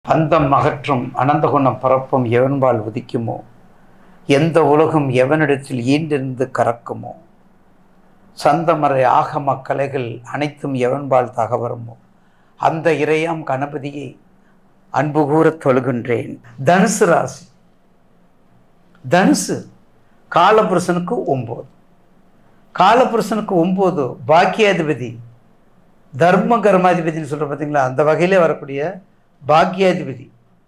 பந்தம் அகற்றும் அனந்தகுணம் பரப்பும் எவன்பால் உதிக்குமோ எந்த உலகம் எவனிடத்தில் ஈண்டிருந்து கறக்குமோ சந்தமறை ஆகம கலைகள் அனைத்தும் எவன்பால் தகவருமோ அந்த இறையாம் கணபதியை அன்பு கூறத் தொழுகின்றேன் தனுசு ராசி தனுசு காலபுருஷனுக்கு ஒம்பது காலபுருஷனுக்கு ஒம்பது பாக்கியாதிபதி தர்ம கர்மாதிபதினு சொல்கிற பார்த்தீங்களா அந்த வகையிலே வரக்கூடிய பாக்கியாதிபதி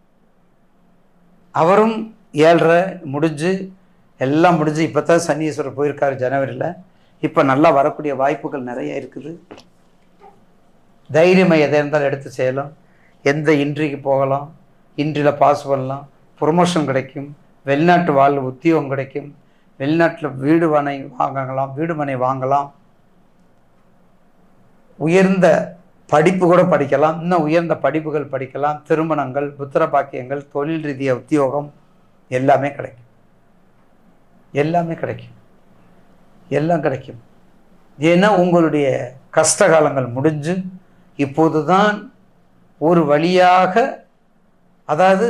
அவரும் ஏழரை முடிஞ்சு எல்லாம் முடிஞ்சு இப்போ தான் சனீஸ்வரர் போயிருக்காரு ஜனவரியில் இப்போ நல்லா வரக்கூடிய வாய்ப்புகள் நிறைய இருக்குது தைரியமாக எதை இருந்தாலும் எடுத்து செய்யலாம் எந்த இன்ட்ரிக்கு போகலாம் இன்ட்ரியில் பாஸ் பண்ணலாம் ப்ரொமோஷன் கிடைக்கும் வெளிநாட்டு வாழ் உத்தியோகம் கிடைக்கும் வெளிநாட்டில் வீடு மனை வாங்கலாம் வீடு மனை வாங்கலாம் உயர்ந்த படிப்பு கூட படிக்கலாம் இன்னும் உயர்ந்த படிப்புகள் படிக்கலாம் திருமணங்கள் புத்திர பாக்கியங்கள் தொழில் ரீதிய உத்தியோகம் எல்லாமே கிடைக்கும் எல்லாமே கிடைக்கும் எல்லாம் கிடைக்கும் ஏன்னா உங்களுடைய கஷ்ட காலங்கள் முடிஞ்சு இப்போது தான் ஒரு வழியாக அதாவது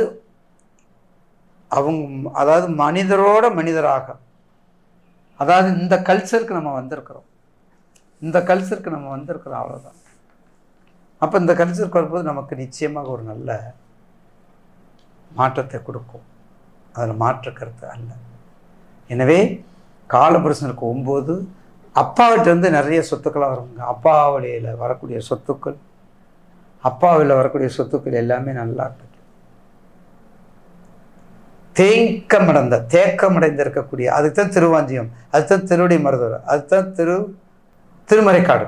அவங்க அதாவது மனிதரோட மனிதராக அதாவது இந்த கல்ச்சருக்கு நம்ம வந்திருக்கிறோம் இந்த கல்ச்சருக்கு நம்ம வந்திருக்கிறோம் அவ்வளோதான் அப்போ இந்த கல்ச்சருக்கு வரும்போது நமக்கு நிச்சயமாக ஒரு நல்ல மாற்றத்தை கொடுக்கும் அதில் மாற்று கருத்து அல்ல எனவே காலபுருஷனுக்கு ஒம்பது அப்பாவிட்ட இருந்து நிறைய சொத்துக்களாக வருங்க அப்பா வழியில் வரக்கூடிய சொத்துக்கள் அப்பாவில் வரக்கூடிய சொத்துக்கள் எல்லாமே நல்லா கிடைக்கும் தேக்கமடைந்த தேக்கமடைந்து இருக்கக்கூடிய அதுக்கு தான் திருவாஞ்சியம் அதுதான் திருவடி மருதவர் அதுதான் திரு திருமறைக்காடு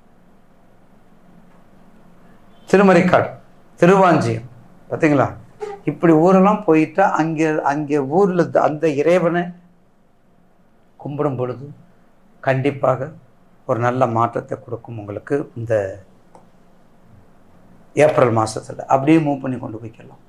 திருமறைக்காடு திருவாஞ்சியம் பார்த்தீங்களா இப்படி ஊரெல்லாம் போயிட்டா அங்கே அங்கே ஊரில் அந்த இறைவனை கும்பிடும் பொழுது கண்டிப்பாக ஒரு நல்ல மாற்றத்தை கொடுக்கும் உங்களுக்கு இந்த ஏப்ரல் மாதத்தில் அப்படியே மூவ் பண்ணி கொண்டு போய்க்கலாம்